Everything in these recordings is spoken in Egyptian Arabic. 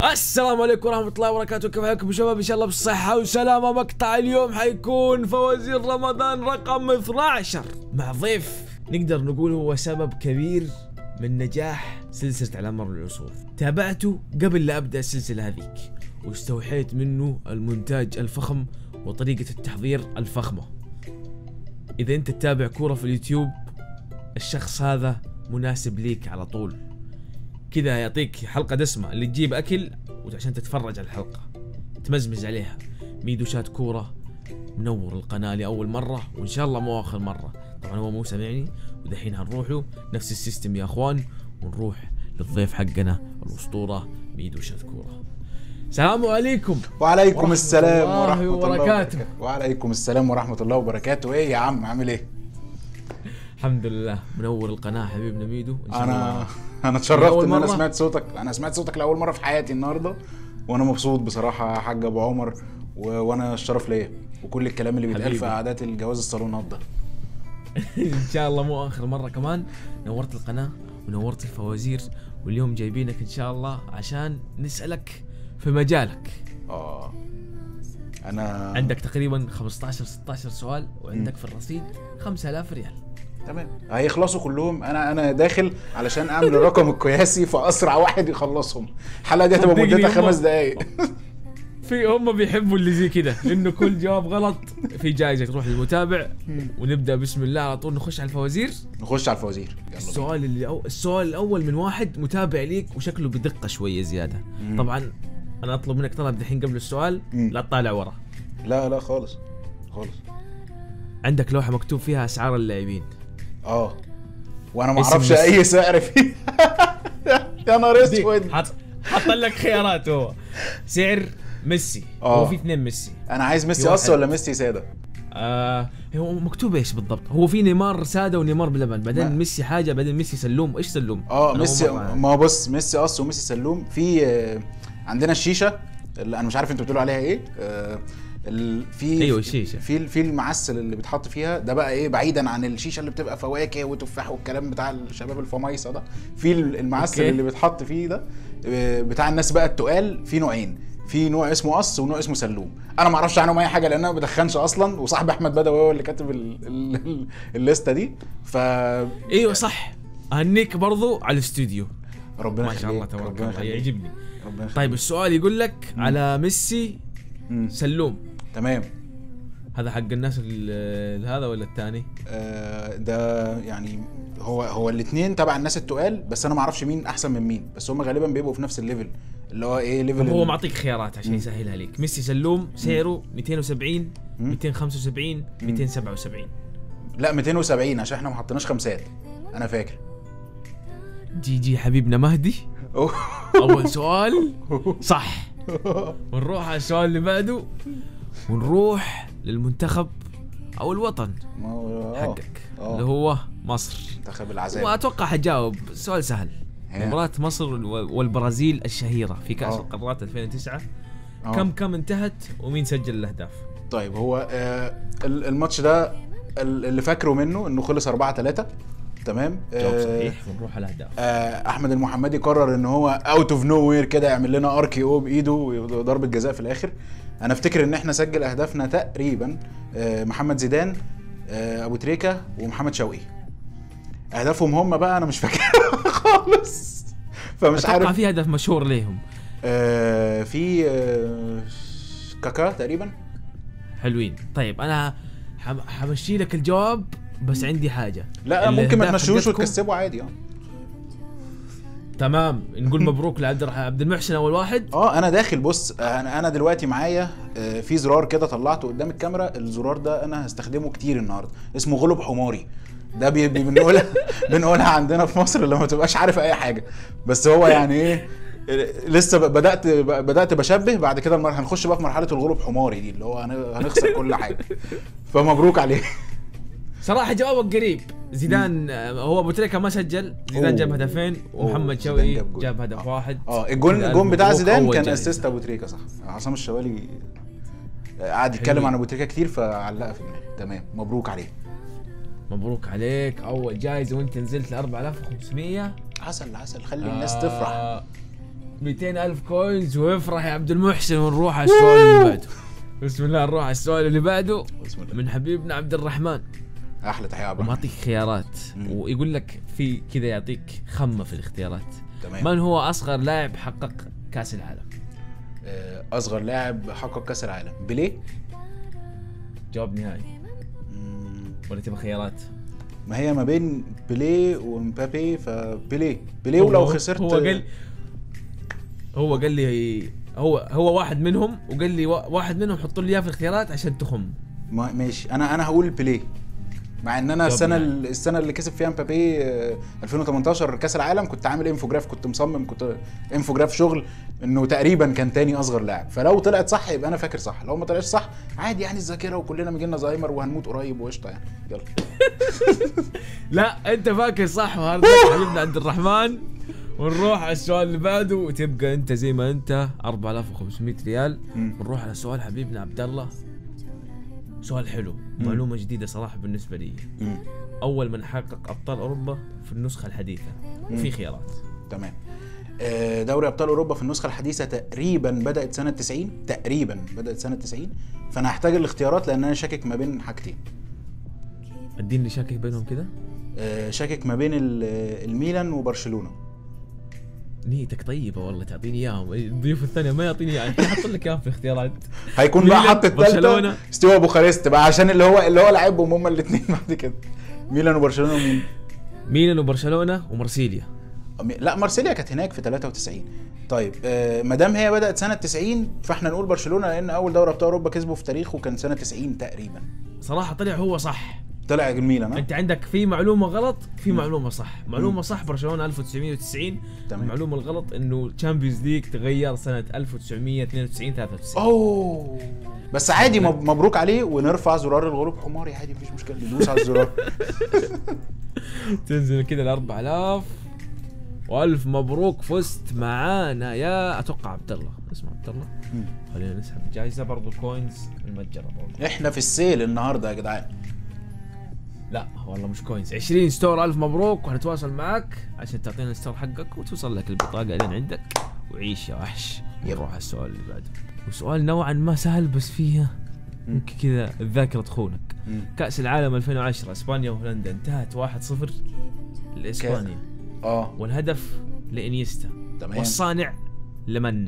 السلام عليكم ورحمة الله وبركاته كيف حالكم يا شباب ان شاء الله بالصحة والسلامة مقطع اليوم حيكون فوازير رمضان رقم 12 مع ضيف نقدر نقول هو سبب كبير من نجاح سلسلة على مر العصور تابعته قبل لا ابدا السلسلة هذيك واستوحيت منه المونتاج الفخم وطريقة التحضير الفخمة اذا انت تتابع كورة في اليوتيوب الشخص هذا مناسب ليك على طول كذا يعطيك حلقة دسمة اللي تجيب أكل وعشان تتفرج على الحلقة تمزمز عليها ميدو شات كورة منور القناة لأول مرة وإن شاء الله مو آخر مرة طبعا هو مو سامعني ودحين هنروح له نفس السيستم يا أخوان ونروح للضيف حقنا الأسطورة ميدو شات كورة السلام عليكم وعليكم ورحمة السلام الله ورحمة الله وبركاته. وبركاته وعليكم السلام ورحمة الله وبركاته ايه يا عم عامل ايه؟ الحمد لله منور القناة حبيبنا ميدو إن شاء انا الله انا اتشرفت أول ان انا مرة؟ سمعت صوتك انا سمعت صوتك لاول مرة في حياتي النهاردة وانا مبسوط بصراحة يا حاج ابو عمر و... وانا الشرف ليا وكل الكلام اللي بيتقال حبيبي. في قعدات الجواز الصالونات ده ان شاء الله مو اخر مره كمان نورت القناه ونورت الفوازير واليوم جايبينك ان شاء الله عشان نسالك في مجالك اه انا عندك تقريبا 15 16 سؤال وعندك في الرصيد 5000 ريال تمام هيخلصوا كلهم انا انا داخل علشان اعمل الرقم القياسي فاسرع واحد يخلصهم الحلقه دي هتبقى صدقني مدتها هم- خمس دقايق في هم بيحبوا اللي زي كده لانه كل جواب غلط في جائزه تروح للمتابع ونبدا بسم الله على طول نخش على الفوازير نخش على الفوازير يلا بينا. السؤال اللي أو السؤال الاول من واحد متابع ليك وشكله بدقه شويه زياده مم. طبعا انا اطلب منك طلب دحين قبل السؤال مم. لا تطالع ورا لا لا خالص خالص عندك لوحه مكتوب فيها اسعار اللاعبين اه وانا ما اسم اعرفش ميسي. اي سعر فيه يا نهار اسود حط حط لك خيارات هو سعر ميسي آه. هو في اثنين ميسي انا عايز ميسي في قص واحد. ولا ميسي ساده آه هو مكتوب ايش بالضبط هو في نيمار ساده ونيمار بلبن بعدين ما- ميسي حاجه بعدين ميسي سلوم ايش سلوم اه أنا ميسي أول مرة- ما هو بص ميسي قص وميسي سلوم في آه، عندنا الشيشه اللي انا مش عارف انتوا بتقولوا عليها ايه آه، ال- في أيوة، الشيشة. في في المعسل اللي بيتحط فيها ده بقى ايه بعيدا عن الشيشه اللي بتبقى فواكه وتفاح والكلام بتاع الشباب الفمايصه ده في المعسل أوكي. اللي بيتحط فيه ده آه، بتاع الناس بقى التقال في نوعين في نوع اسمه قص ونوع اسمه سلوم انا ما اعرفش عنهم اي حاجه لان انا ما بدخنش اصلا وصاحبي احمد بدوي هو اللي كاتب ال- ال- ال- الليسته دي ف ايوه صح اهنيك برضو على الاستوديو ربنا ما شاء الله يخليك، تبارك ربنا الله يخليك. يعجبني ربنا يخليك. طيب السؤال يقول لك على ميسي مم. سلوم تمام هذا حق الناس ال- هذا ولا الثاني آه، ده يعني هو هو الاثنين تبع الناس التقال بس انا ما اعرفش مين احسن من مين بس هم غالبا بيبقوا في نفس الليفل اللي هو ايه ليفل طب هو ال- معطيك خيارات عشان مم. يسهلها لك ميسي سلوم سعره 270 مم. 275 277 لا 270 عشان احنا ما حطيناش خمسات انا فاكر جي جي حبيبنا مهدي اول سؤال صح ونروح على السؤال اللي بعده ونروح للمنتخب او الوطن ما هو- آه، حقك آه. اللي هو مصر منتخب العذاب واتوقع حجاوب سؤال سهل ها. مباراة مصر والبرازيل الشهيرة في كأس آه. القارات 2009 آه. كم كم انتهت ومين سجل الاهداف؟ طيب هو آه ال- الماتش ده ال- اللي فاكره منه انه خلص 4 3 تمام جواب آه، صحيح ونروح على الاهداف آه، احمد المحمدي قرر ان هو اوت اوف نو وير كده يعمل لنا اركي او بايده وضربه جزاء في الاخر انا افتكر ان احنا سجل اهدافنا تقريبا آه، محمد زيدان آه، ابو تريكه ومحمد شوقي اهدافهم هم بقى انا مش فاكر خالص فمش اتوقع عارف في هدف مشهور ليهم آه، في آه، كاكا تقريبا حلوين طيب انا حم- حمشي لك الجواب بس عندي حاجة لا ممكن ما الأهداف تمشوش حقتكم- وتكسبوا عادي اه تمام نقول مبروك لعبد الرح- عبد المحسن اول واحد اه انا داخل بص انا انا دلوقتي معايا آه، في زرار كده طلعته قدام الكاميرا الزرار ده انا هستخدمه كتير النهارده اسمه غلب حماري ده بي بي- بنقولها بنقولها عندنا في مصر لما تبقاش عارف اي حاجه بس هو يعني ايه آه، لسه ب- بدات ب- بدات بشبه بعد كده المر- هنخش بقى في مرحله الغلب حماري دي اللي هو هن- هنخسر كل حاجه فمبروك عليك صراحة جوابك قريب زيدان آه، هو ابو تريكة ما سجل زيدان أوه. جاب هدفين أوه، ومحمد زيدان شوقي جاب جول. جاب هدف آه. واحد اه الجون كده الجون بتاع مبروك زيدان أول كان جايزة. اسيست ابو تريكه صح عصام الشوالي آه، قعد يتكلم حلوين. عن ابو تريكه كتير فعلقها في دماغي تمام مبروك عليك مبروك عليك اول جايزة وانت نزلت ل 4500 عسل عسل خلي الناس تفرح آه، 200 ألف كوينز ويفرح يا عبد المحسن ونروح على السؤال اللي بعده بسم الله نروح على السؤال اللي بعده بسم الله من حبيبنا عبد الرحمن احلى تحيه يا عبد الرحمن. ومعطيك خيارات مم. ويقول لك في كذا يعطيك خمه في الاختيارات تمام من هو اصغر لاعب حقق كاس العالم آه، اصغر لاعب حقق كاس العالم بيليه جواب نهائي مم، ولا تبغى خيارات ما هي ما بين بيليه ومبابي فبيليه بيليه ولو هو- خسرت هو قال هو قال لي هو هو واحد منهم وقال لي وا- واحد منهم حطوا لي اياه في الاختيارات عشان تخم ما ماشي انا انا هقول بيليه مع ان انا طب السنه يعني. ال- السنه اللي كسب فيها مبابي آه، 2018 كاس العالم كنت عامل انفوجراف كنت مصمم كنت انفوجراف شغل انه تقريبا كان تاني اصغر لاعب فلو طلعت صح يبقى انا فاكر صح لو ما طلعتش صح عادي يعني الذاكره وكلنا بيجي لنا زهايمر وهنموت قريب وقشطه يعني يلا لا انت فاكر صح وهارد لك حبيبنا عبد الرحمن ونروح على السؤال اللي بعده وتبقى انت زي ما انت 4500 ريال مم. ونروح على سؤال حبيبنا عبد الله سؤال حلو معلومه جديده صراحه بالنسبه لي مم. اول من حقق ابطال اوروبا في النسخه الحديثه وفي خيارات تمام آه، دوري ابطال اوروبا في النسخه الحديثه تقريبا بدات سنه 90 تقريبا بدات سنه 90 فانا هحتاج الاختيارات لان انا شاكك ما بين حاجتين اديني اللي شاكك بينهم كده آه، شاكك ما بين ال- الميلان وبرشلونه نيتك طيبه والله تعطيني اياهم الضيوف الثانيه ما يعطيني اياهم حط لك اياهم في الاختيارات هيكون بقى ميلان، حط برشلونة. الثالثه ستيوا بوخارست بقى عشان اللي هو اللي هو لعبهم هما الاثنين بعد كده ميلان وبرشلونه ومين ميلان وبرشلونه ومارسيليا أمي- لا مارسيليا كانت هناك في 93 طيب آه ما دام هي بدات سنه 90 فاحنا نقول برشلونه لان اول دوري ابطال اوروبا كسبه في تاريخه كان سنه 90 تقريبا صراحه طلع هو صح طلع الميلان ها انت عندك في معلومه غلط في معلومه صح معلومه صح برشلونه 1990 تمام. المعلومه الغلط انه تشامبيونز ليج تغير سنه 1992 93 اوه بس عادي مب- مبروك عليه ونرفع زرار الغروب حماري عادي مفيش مشكله ندوس على الزرار تنزل كذا ل 4000 والف مبروك فزت معانا يا اتوقع عبد الله اسمه عبد الله مم. خلينا نسحب الجائزه برضو كوينز المتجره برضو احنا في السيل النهارده يا جدعان لا والله مش كوينز 20 ستور الف مبروك وحنتواصل معك عشان تعطينا الستور حقك وتوصل لك البطاقه لين عندك وعيش يا وحش نروح على السؤال اللي بعده وسؤال نوعا ما سهل بس فيها ممكن كذا الذاكره تخونك مم. كاس العالم 2010 اسبانيا وهولندا انتهت 1-0 لاسبانيا اه والهدف لانيستا تمام والصانع لمن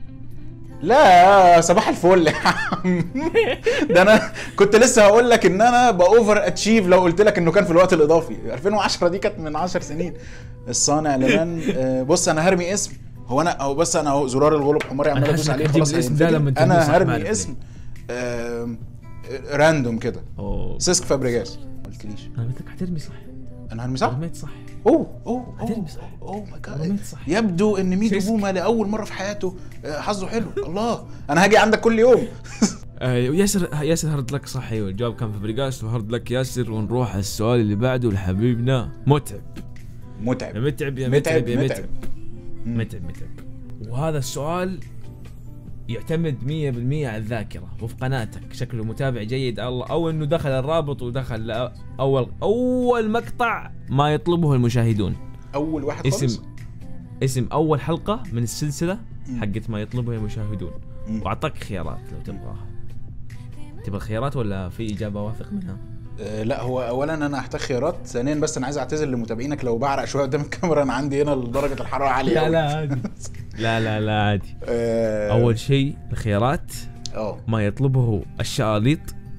لا صباح الفل يا عم ده انا كنت لسه هقول لك ان انا باوفر اتشيف لو قلت لك انه كان في الوقت الاضافي 2010 دي كانت من 10 سنين الصانع لمن آه، بص انا هرمي اسم هو انا او بس انا اهو زرار الغلب حماري عمال أنا ادوس حاسس عليه إنك هتجيب خلاص الاسم ده هينفجر. لما تدوس صح، انا ما هرمي أعرف اسم آم، راندوم كده اوه سيسك فابريجاس ما قلتليش انا قلت لك حترمي صح انا هرمي صح؟ رميت صح اوه اوه هترمي اوه صح. اوه ماي جاد رميت صح يبدو ان ميدو سيسك. بوما لاول مره في حياته آه، حظه حلو الله انا هاجي عندك كل يوم آه ياسر ياسر هرد لك صح ايوه الجواب كان في بريقاس وهرد لك ياسر ونروح على السؤال اللي بعده لحبيبنا متعب يا متعب متعب يا متعب، متعب يا متعب. متعب متعب متعب وهذا السؤال يعتمد 100% على الذاكرة وفي قناتك شكله متابع جيد الله أو أنه دخل الرابط ودخل أول أول مقطع ما يطلبه المشاهدون اول واحد خالص اسم اسم أول حلقة من السلسلة مم. حقت ما يطلبه المشاهدون مم. وأعطاك خيارات لو تبغاها تبغى خيارات ولا في إجابة واثق منها؟ آه لا هو اولا انا هحتاج خيارات ثانيا بس انا عايز اعتذر لمتابعينك لو بعرق شويه قدام الكاميرا انا عندي هنا درجه الحراره عاليه أوي. عادي لا لا لا عادي آه، أول شيء الخيارات اه ما يطلبه الشاليط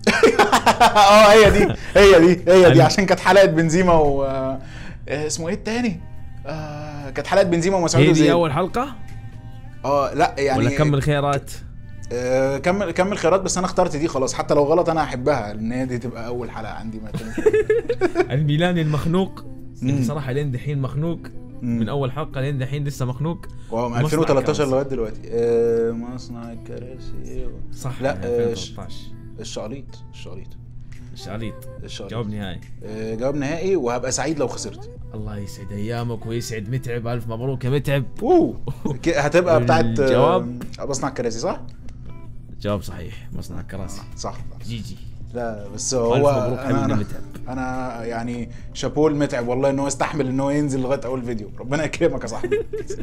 اه هي دي هي دي هي دي أنا- عشان كانت حلقه بنزيما و آه، اسمه ايه التاني؟ آه كانت حلقه بنزيما ومسعود هي دي وزيد. اول حلقه اه لا يعني ولا كمل خيارات آه كمل كمل خيارات بس انا اخترت دي خلاص حتى لو غلط انا هحبها لان هي دي تبقى اول حلقه عندي ما الميلاني المخنوق مم. اللي صراحه لين دحين مخنوق مم. من اول حلقه لين دحين لسه مخنوق واو من مصنع 2013 كراسي. لغايه دلوقتي آه مصنع الكراسي صح لا، يعني آه، 2013 الشعريط الشعريط شاليط الشعريط جواب نهائي آه جواب نهائي وهبقى سعيد لو خسرت الله يسعد ايامك ويسعد متعب الف مبروك يا متعب اوه ك- هتبقى بتاعت الجواب؟ آه، مصنع الكراسي صح؟ جواب صحيح مصنع الكراسي صح جي جي لا بس هو ألف مبروك أنا- حبيبنا أنا- متعب. انا يعني شابوه المتعب والله ان هو يستحمل ان هو ينزل لغايه اول فيديو ربنا يكرمك يا صاحبي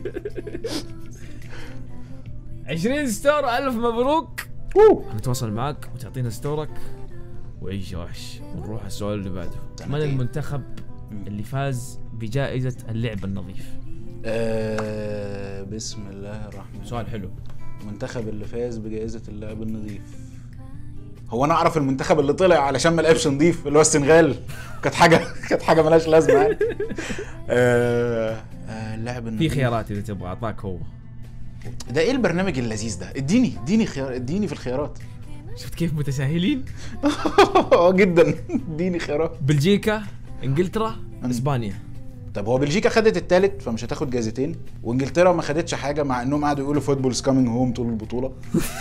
20 ستور الف مبروك أوه. نتواصل معك وتعطينا ستورك وعيش يا وحش ونروح على السؤال اللي بعده من سنتين. المنتخب اللي فاز بجائزة اللعب النظيف آه بسم الله الرحمن سؤال حلو المنتخب اللي فاز بجائزة اللاعب النظيف هو انا اعرف المنتخب اللي طلع علشان ما لعبش نظيف اللي هو السنغال كانت حاجه كانت حاجه ملهاش لازمه يعني آه آه اللاعب في النظيف خيارات اذا تبغى اعطاك هو ده ايه البرنامج اللذيذ ده اديني اديني خيار اديني في الخيارات شفت كيف متساهلين اه جدا اديني خيارات بلجيكا انجلترا اسبانيا طب هو بلجيكا خدت التالت فمش هتاخد جايزتين وانجلترا ما خدتش حاجه مع انهم قعدوا يقولوا فوتبول كامينج هوم طول البطوله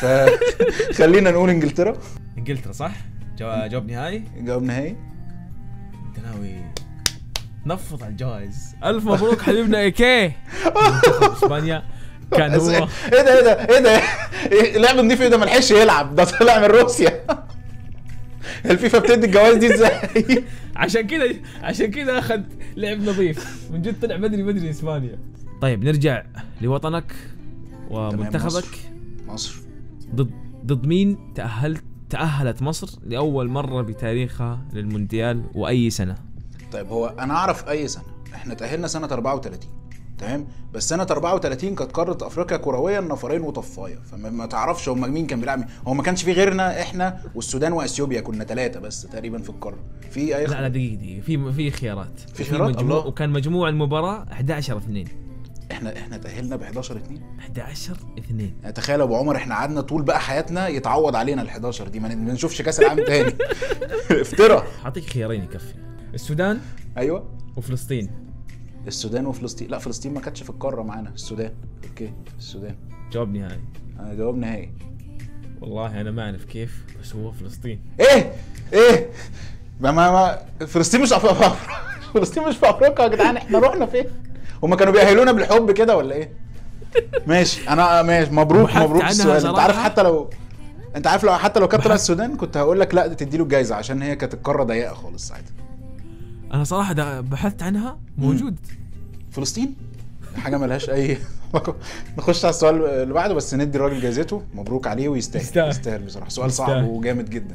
فخلينا نقول انجلترا انجلترا صح؟ جو- جواب نهائي جواب نهائي انت ناوي نفض على الجوائز الف مبروك حبيبنا ايكي منتخب اسبانيا كان بس هو ايه ده ايه ده ايه ده إيه لعب نضيف ايه ده ملحقش يلعب ده طلع من روسيا الفيفا بتدي الجوائز دي ازاي؟ عشان كذا عشان كذا اخذ لعب نظيف من جد طلع بدري بدري اسبانيا طيب نرجع لوطنك ومنتخبك مصر ضد ضد مين تأهلت تأهلت مصر لأول مرة بتاريخها للمونديال وأي سنة طيب هو انا اعرف اي سنه احنا تاهلنا سنه 34 تمام بس سنه 34 كانت قاره افريقيا كرويا نفرين وطفايه فما ما تعرفش هم مين كان بيلعب مين هو ما كانش في غيرنا احنا والسودان واثيوبيا كنا ثلاثه بس تقريبا في القاره في اي لا لا دقيقة دقيقة في في خيارات في خيارات؟ مجموع الله. وكان مجموع المباراة 11 2 احنا احنا تاهلنا ب 11 2 11 2 يعني تخيل يا ابو عمر احنا قعدنا طول بقى حياتنا يتعوض علينا ال 11 دي ما ما نشوفش كاس العالم تاني افترى أعطيك خيارين يكفي السودان ايوه وفلسطين السودان وفلسطين لا فلسطين ما كانتش في القاره معانا السودان اوكي السودان جواب نهائي انا جواب نهائي والله أنا ما أعرف كيف بس هو فلسطين ايه ايه ما ما, ما فلسطين مش في أفريقيا فلسطين مش في افريقيا يا جدعان احنا رحنا فين هما كانوا بيأهلونا بالحب كده ولا ايه ماشي انا ماشي مبروك وحكت مبروك عنها السؤال انت صراحة. عارف حتى لو انت عارف لو حتى لو كانت طلعت بحثت. السودان كنت هقول لك لا تديله الجايزه عشان هي كانت القاره ضيقه خالص ساعتها أنا صراحة دا- بحثت عنها موجود فلسطين حاجه ملهاش اي نخش على السؤال اللي بعده بس ندي الراجل جايزته مبروك عليه ويستاهل يستاهل. يستاهل بصراحه سؤال صعب يستاهل. وجامد جدا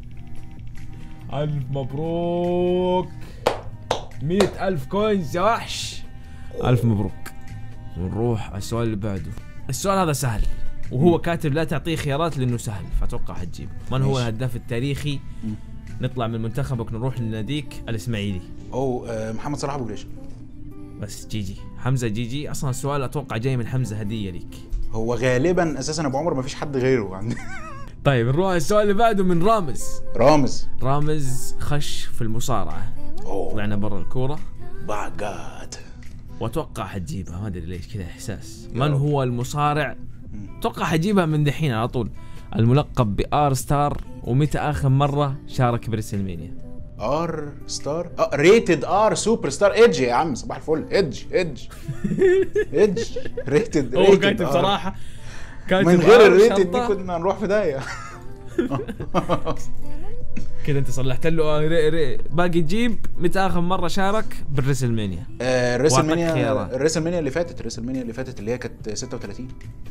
ألف مبروك مئة ألف كوينز يا وحش ألف مبروك ونروح على السؤال اللي بعده السؤال هذا سهل وهو كاتب لا تعطيه خيارات لأنه سهل فأتوقع حتجيبه من هو ماشي. الهداف التاريخي مم. نطلع من منتخبك نروح لناديك الإسماعيلي او آه، محمد صلاح ابو جريشه بس جيجي حمزة جيجي أصلا السؤال أتوقع جاي من حمزة هدية ليك هو غالبا اساسا ابو عمر ما فيش حد غيره عندي طيب نروح على السؤال اللي بعده من رامز رامز رامز خش في المصارعة اوه طلعنا برا الكورة باي جاد واتوقع حتجيبها ما ادري ليش كذا احساس يا من رب. هو المصارع اتوقع حتجيبها من دحين على طول الملقب بار ستار ومتى اخر مره شارك بريسلمانيا ار ستار اه ريتد ار سوبر ستار ايدج يا عم صباح الفل ايدج ايدج ايدج ريتد هو كاتب صراحه كاتب من غير R الريتد دي شرطة. كنا هنروح في داهيه كذا انت صلحت له آه، ري ري باقي تجيب متى اخر مره شارك بالريسلمانيا آه، الريسل وأعطاك مانيا خيارات. الريسل مانيا اللي فاتت الريسل مانيا اللي فاتت اللي هي كانت 36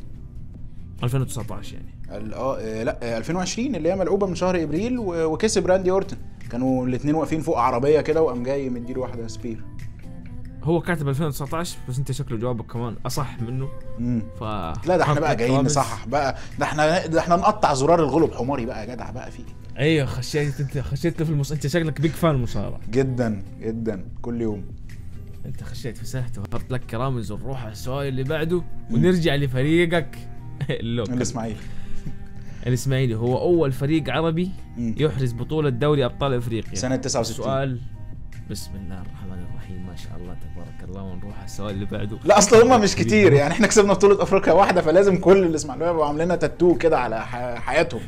2019 يعني ال- اه آه، لا آه، 2020 اللي هي ملعوبه من شهر ابريل و- وكسب راندي اورتن كانوا الاثنين واقفين فوق عربيه كده وقام جاي مديله واحده سبير هو كاتب 2019 بس انت شكله جوابك كمان اصح منه امم ف لا ده احنا حط بقى لك جايين رامز. نصحح بقى ده احنا ده احنا نقطع زرار الغلب حماري بقى يا جدع بقى فيه ايوه خشيت انت خشيت له في المص... انت شكلك بيج فان مصارعه جدا جدا كل يوم انت خشيت في سهته وهرت لك رامز ونروح على السؤال اللي بعده ونرجع لفريقك اللوكل الاسماعيلي الاسماعيلي هو اول فريق عربي مم. يحرز بطولة دوري ابطال افريقيا سنه 69 السؤال بسم الله الرحمن الرحيم ما شاء الله تبارك الله ونروح على السؤال اللي بعده لا اصل هم مش كتير يعني احنا كسبنا بطوله افريقيا واحده فلازم كل الاسماعيليه يبقوا عاملين لنا تاتو كده على ح- حياتهم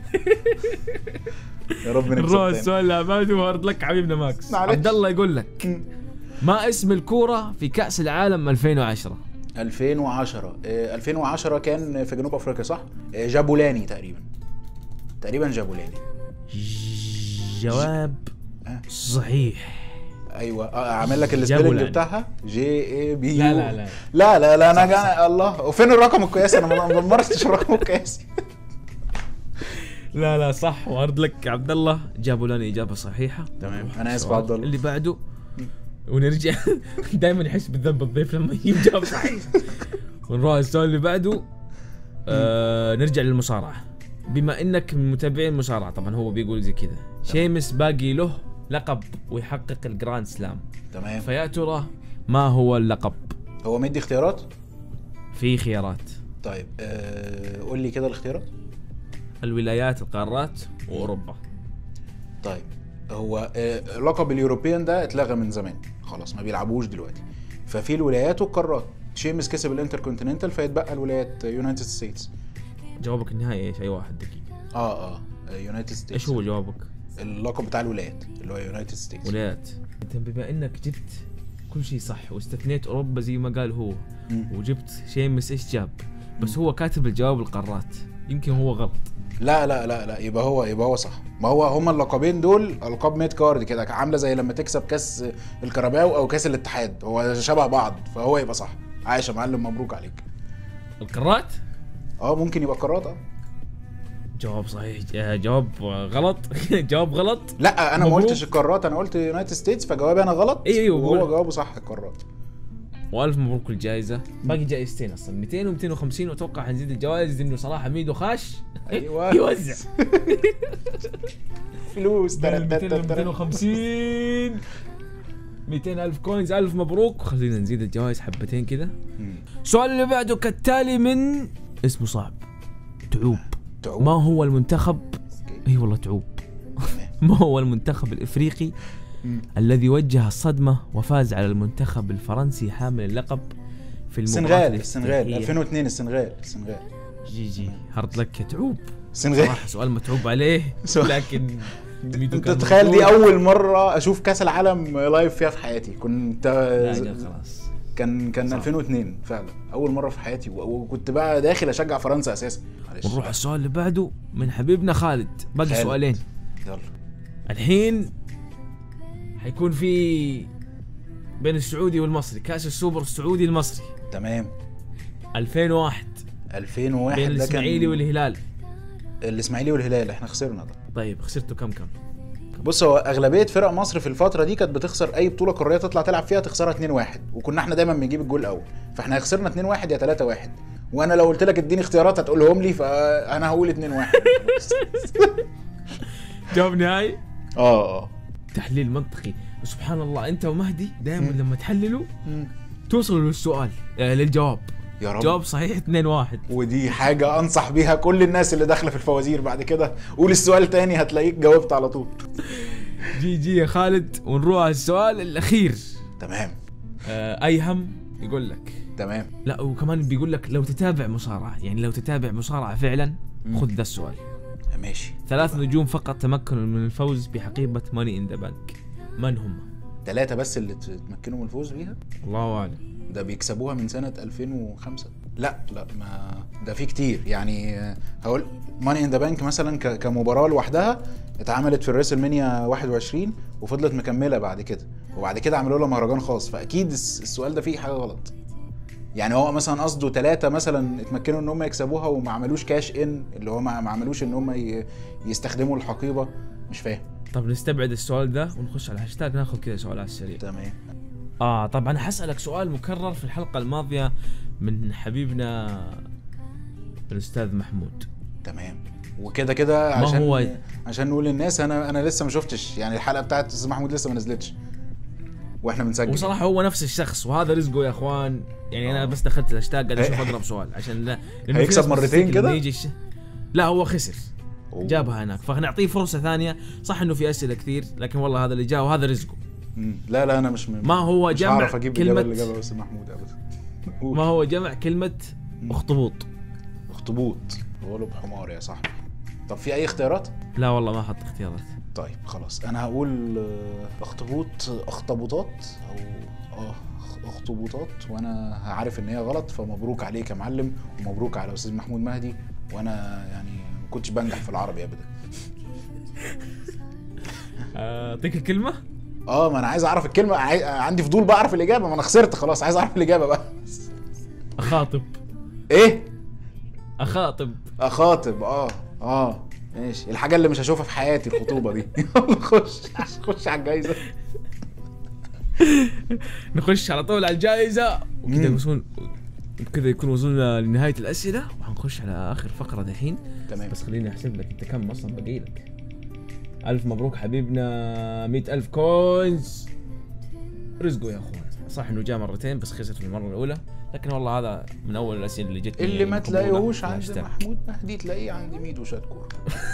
يا رب نروح نكسب تاني. السؤال اللي بعده وهرد لك حبيبنا ماكس معلش. عبد الله يقول لك مم. ما اسم الكورة في كأس العالم 2010 2010 آه، 2010 كان في جنوب افريقيا صح؟ آه، جابولاني تقريبا تقريبا جابولاني الجواب آه. صحيح ايوه آه، اعمل لك جابوا السبيلنج لعن. بتاعها جي اي بي لا، يو. لا، لا. لا لا لا انا جا... الله وفين الرقم القياسي انا ما ما مارستش الرقم القياسي لا لا صح وارد لك عبد الله جابوا لنا اجابه صحيحه تمام. نروح أنا آسف السؤال عبد الله. اللي بعده ونرجع دائما يحس بالذنب الضيف لما يجيب جواب صحيح ونروح السؤال اللي بعده آه نرجع للمصارعه بما انك من متابعين المصارعه طبعا هو بيقول زي كذا شيمس باقي له لقب ويحقق الجراند سلام تمام فيا ترى ما هو اللقب هو مدي اختيارات في خيارات طيب آه قول لي كده الاختيارات الولايات القارات واوروبا طيب هو آه لقب اليوروبيان ده اتلغى من زمان خلاص ما بيلعبوش دلوقتي ففي الولايات والقارات شيمس كسب الانتركونتيننتال فيتبقى الولايات يونايتد ستيتس جوابك النهائي ايش اي واحد دقيقه اه اه يونايتد ستيتس ايش هو جوابك اللقب بتاع الولايات اللي هو يونايتد ستيتس ولايات انت بما انك جبت كل شيء صح واستثنيت اوروبا زي ما قال هو مم. وجبت شيمس ايش جاب بس هو كاتب الجواب القارات يمكن هو غلط لا لا لا لا يبقى هو يبقى هو صح ما هو هما اللقبين دول القاب ميد كارد كده عامله زي لما تكسب كاس الكاراباو او كاس الاتحاد هو شبه بعض فهو يبقى صح عايش يا معلم مبروك عليك القارات اه ممكن يبقى قارات اه جواب صحيح آه، جواب آه، غلط جواب غلط لا انا ما مبروك. قلتش القارات انا قلت يونايتد ستيتس فجوابي انا غلط أيوة، أيوة، وهو بقول. جوابه صح القارات والف مبروك الجائزه باقي جائزتين اصلا 200 و250 واتوقع حنزيد الجوائز انه صراحه ميدو خاش ايوه يوزع فلوس بين ال 200 و 250 200 الف كوينز الف مبروك خلينا نزيد الجوائز حبتين كذا مم. السؤال اللي بعده كالتالي من اسمه صعب تعوب تعوب. ما هو المنتخب أوكي. اي والله تعوب تمام. ما هو المنتخب الافريقي مم. الذي وجه الصدمه وفاز على المنتخب الفرنسي حامل اللقب في المباراة السنغال السنغال الافتتاحية. 2002 السنغال السنغال جي جي هارد لك يا تعوب السنغال صراحه سؤال متعوب عليه سؤال. لكن ميدو انت كان تخيل دي موجود. اول مره اشوف كاس العالم لايف فيها في حياتي كنت لا أجل خلاص كان كان صح. 2002 فعلا اول مره في حياتي و- وكنت بقى داخل اشجع فرنسا اساسا معلش ونروح السؤال اللي بعده من حبيبنا خالد باقي خالد. سؤالين يلا الحين حيكون في بين السعودي والمصري كاس السوبر السعودي المصري تمام 2001 2001 بين ده كان الاسماعيلي والهلال الاسماعيلي والهلال احنا خسرنا ده طيب خسرتوا كم كم بص هو اغلبيه فرق مصر في الفتره دي كانت بتخسر اي بطوله قاريه تطلع تلعب فيها تخسرها 2-1 وكنا احنا دايما بنجيب الجول الاول فاحنا خسرنا 2-1 يا 3-1 وانا لو قلت لك اديني اختيارات هتقولهم لي فانا هقول 2-1 جواب نهائي اه اه تحليل منطقي سبحان الله انت ومهدي دائما مم. لما تحللوا مم. توصلوا للسؤال آه للجواب يا رب جواب صحيح 2 1 ودي حاجة أنصح بيها كل الناس اللي داخلة في الفوازير بعد كده قول السؤال تاني هتلاقيك جاوبت على طول جي جي يا خالد ونروح على السؤال الاخير تمام آه ايهم يقول لك تمام لا وكمان بيقول لك لو تتابع مصارعه يعني لو تتابع مصارعه فعلا مم. خذ ذا السؤال ماشي ثلاث نجوم فقط تمكنوا من الفوز بحقيبه ماني ان ذا بانك من هم؟ ثلاثة بس اللي تمكنوا من الفوز بيها الله اعلم ده بيكسبوها من سنة 2005 لا لا ما ده في كتير يعني آه، هقول ماني ان ذا بانك مثلا ك- كمباراة لوحدها اتعملت في الريسل مانيا 21 وفضلت مكملة بعد كده وبعد كده عملوا لها مهرجان خاص فأكيد الس- السؤال ده فيه حاجة غلط يعني هو مثلا قصده ثلاثة مثلا اتمكنوا ان هم يكسبوها وما عملوش كاش ان اللي هو ما ما عملوش ان هم ي- يستخدموا الحقيبة مش فاهم طب نستبعد السؤال ده ونخش على الهاشتاج ناخذ كذا سؤال على السريع تمام اه طبعا حسألك سؤال مكرر في الحلقة الماضية من حبيبنا الأستاذ محمود تمام وكده كده ما عشان هو- عشان نقول للناس انا انا لسه ما شفتش يعني الحلقه بتاعت استاذ محمود لسه ما نزلتش واحنا بنسجل وصراحة هو نفس الشخص وهذا رزقه يا اخوان يعني انا بس دخلت الهاشتاج قاعد اشوف هي- اقرب سؤال عشان لا لأنه في هيكسب ناس مرتين بتفتكر كده؟ إنه يجي الش... لا هو خسر أوه. جابها هناك فنعطيه فرصة ثانية صح انه في اسئلة كثير لكن والله هذا اللي جاء وهذا رزقه مم. لا لا انا مش م... ما هو مش جمع هعرف اجيب الاجابه اللي كلمة- جابها استاذ محمود ابدا قول. ما هو جمع كلمة اخطبوط اخطبوط غلب حمار يا صاحبي طب في اي اختيارات لا والله ما حط اختيارات طيب خلاص انا هقول آه، اخطبوط اخطبوطات او اه أخ- اخطبوطات وانا عارف ان هي غلط فمبروك عليك يا معلم ومبروك على استاذ محمود مهدي وانا يعني ما كنتش بنجح في العربي ابدا اعطيك الكلمه اه ما انا عايز اعرف الكلمه عاي... عندي فضول بقى اعرف الاجابه ما انا خسرت خلاص عايز اعرف الاجابه بقى اخاطب ايه اخاطب اخاطب اه اه ماشي الحاجه اللي مش هشوفها في حياتي الخطوبه دي يلا خش خش على الجايزه نخش على طول على الجائزه وكذا مم. وصول كذا يكون وصلنا لنهايه الاسئله وحنخش على اخر فقره دحين تمام بس خليني احسب لك انت كم اصلا باقي لك الف مبروك حبيبنا مئة الف كوينز رزقه يا اخوان صح انه جاء مرتين بس خسر في المره الاولى لكن والله هذا من اول الاسئله اللي جتني اللي ما مقبولة. تلاقيهوش لا عند اشتغل. محمود مهدي تلاقيه عند ميدو شاتكور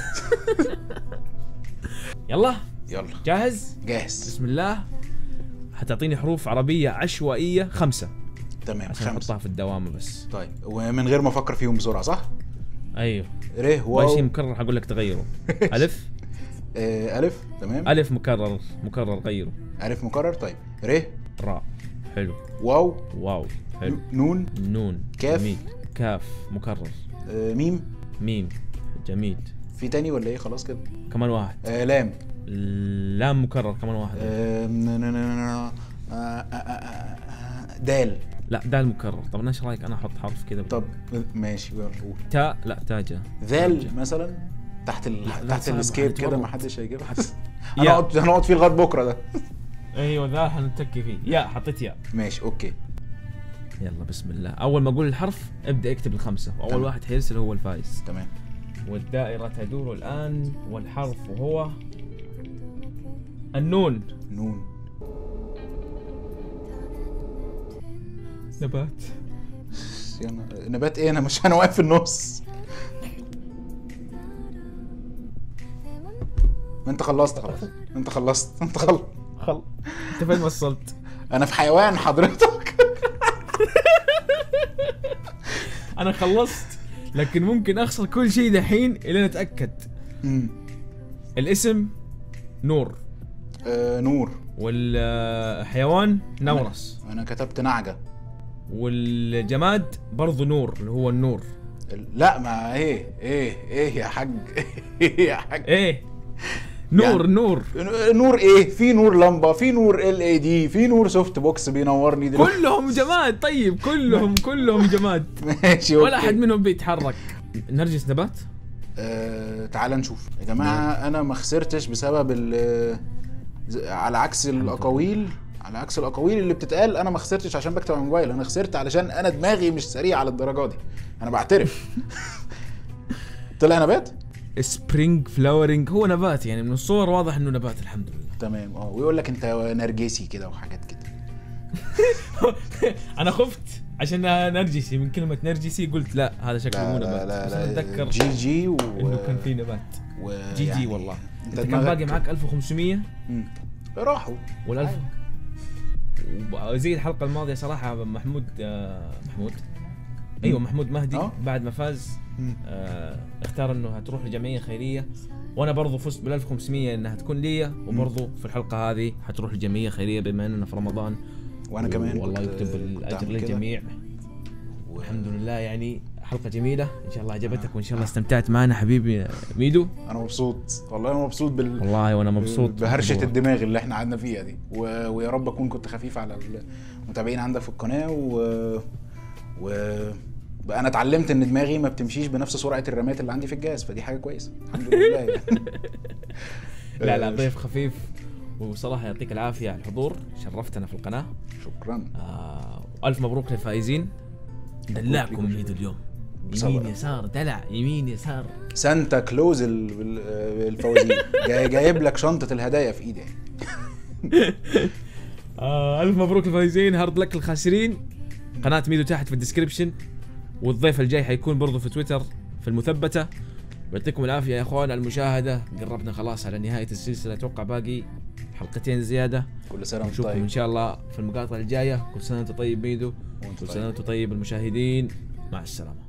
يلا يلا جاهز جاهز بسم الله حتعطيني حروف عربيه عشوائيه خمسه تمام عشان خمسة احطها في الدوامه بس طيب ومن غير ما افكر فيهم بسرعه صح؟ ايوه ر واي شيء واو مكرر حقول لك تغيره الف آه الف تمام الف مكرر مكرر غيره الف مكرر طيب ر راء حلو واو واو حلو نون نون كاف. جميل كاف مكرر آه ميم ميم جميل في تاني ولا ايه خلاص كده كمان واحد آه لام لام مكرر كمان واحد آه ن- ن- ن- ن- آه، آه، آه، آه، دال لا دال مكرر طب ايش رايك انا احط حرف كذا طب ماشي يلا قول تاء لا تاجة ذال مثلا تحت ال... لا، تحت صعب، السكيب كده هنتورط. ما حدش هيجيبها يا. هنقعد هنقعد فيه لغايه بكره ده ايوه ذا حنتكي فيه يا حطيت يا ماشي اوكي يلا بسم الله اول ما اقول الحرف ابدا اكتب الخمسه واول تمام. واحد حيرسل هو الفايز تمام والدائره تدور الان والحرف هو النون نون نبات يلا نبات ايه انا مش انا واقف في النص ما انت خلصت خلاص انت خلصت انت خلصت خل انت فين وصلت؟ انا في حيوان حضرتك انا خلصت لكن ممكن اخسر كل شيء دحين الين اتاكد مم. الاسم نور آه نور والحيوان نورس انا كتبت نعجه والجماد برضو نور اللي هو النور لا ما ايه ايه ايه يا حاج ايه يا حاج ايه نور يعني- نور نور ايه في نور لمبه في نور ال اي دي في نور سوفت بوكس بينورني دلوقتي كلهم جماد طيب كلهم كلهم جماد ماشي ولا أوكي. احد منهم بيتحرك نرجس نبات آه تعال نشوف يا جماعه انا ما خسرتش بسبب ال ز- على عكس الاقاويل على عكس الاقاويل اللي بتتقال انا ما خسرتش عشان بكتب على الموبايل انا خسرت علشان انا دماغي مش سريع على الدرجه دي انا بعترف طلع نبات سبرينج فلاورنج هو نبات يعني من الصور واضح انه نبات الحمد لله تمام اه ويقول لك انت نرجسي كده وحاجات كده انا خفت عشان نرجسي من كلمه نرجسي قلت لا هذا شكله لا مو لا نبات لا بس أنا لا اتذكر جي جي و انه كان في نبات و... جي جي يعني والله انت انت كان دماغك- باقي معاك 1500 مم. راحوا والألف وزي الحلقه الماضيه صراحه محمود آه، محمود ايوه محمود مهدي آه. بعد ما فاز مم. آه، اختار انه هتروح لجمعيه خيريه وانا برضو فزت بال 1500 انها تكون لي وبرضو في الحلقه هذه حتروح لجمعيه خيريه بما اننا في رمضان وانا كمان والله كنت- يكتب كنت الاجر أعمل كده. للجميع و- والحمد لله يعني حلقه جميله ان شاء الله عجبتك وان شاء الله استمتعت معنا حبيبي ميدو انا مبسوط والله انا مبسوط بال والله وانا مبسوط بهرشه بالموضوع. الدماغ اللي احنا قعدنا فيها دي و... ويا رب اكون كنت خفيف على المتابعين عندك في القناه و و بقى انا اتعلمت ان دماغي ما بتمشيش بنفس سرعه الرامات اللي عندي في الجهاز فدي حاجه كويسه الحمد لله يعني. لا لا آه، ضيف خفيف وصراحه يعطيك العافيه على الحضور شرفتنا في القناه شكرا آه الف مبروك للفائزين دلعكم لكم. ميدو اليوم بصبر. يمين يسار دلع يمين يسار سانتا كلوز ال- ال- الفوازير جاي جايب لك شنطه الهدايا في ايدي آه الف مبروك للفائزين هارد لك الخاسرين قناه ميدو تحت في الديسكربشن والضيف الجاي حيكون برضو في تويتر في المثبته يعطيكم العافيه يا اخوان على المشاهده قربنا خلاص على نهايه السلسله اتوقع باقي حلقتين زياده كل سنه وانت نشوفكم ان طيب شاء الله في المقاطع الجايه كل سنه وانت طيب ميدو وانت كل طيب. سنه وانتم طيب المشاهدين مع السلامه